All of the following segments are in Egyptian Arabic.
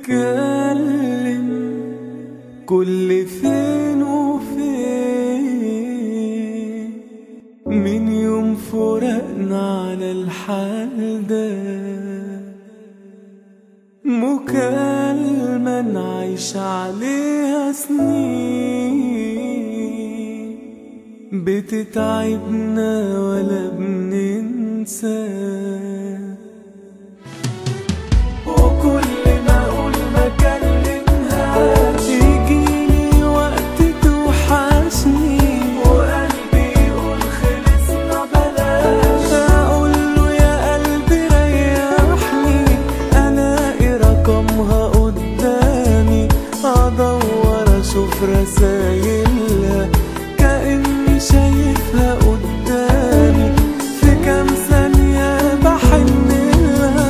بنتكلم كل فين وفين من يوم فرقنا على الحال ده مكالمة نعيش عليها سنين بتتعبنا ولا بننسى وكل ما اقول ما كلمهاش يجيلي وقت توحشني وقلبي يقول خلصنا بلاش اقول له يا قلبي ريحني الاقي رقمها قدامي ادور اشوف رسايلها كاني شايفها قدامي في كام ثانيه بحن لها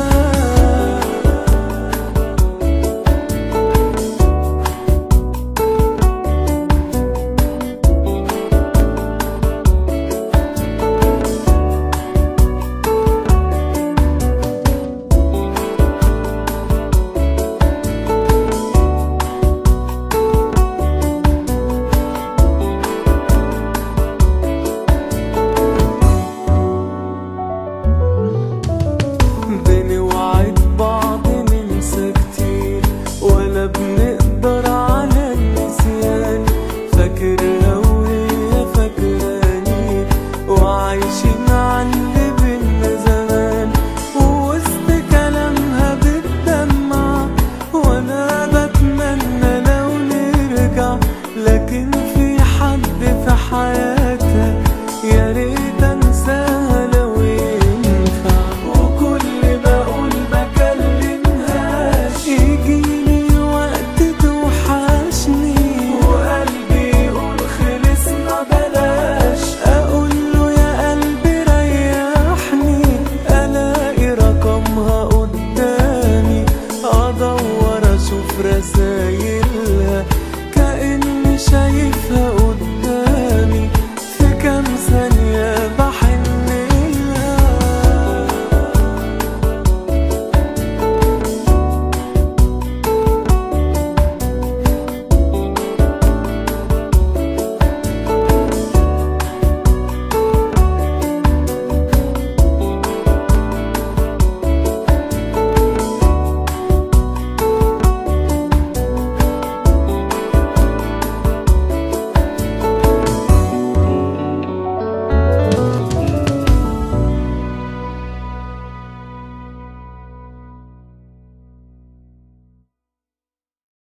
بنوعد بعض ننسى كتير ولا بنقدر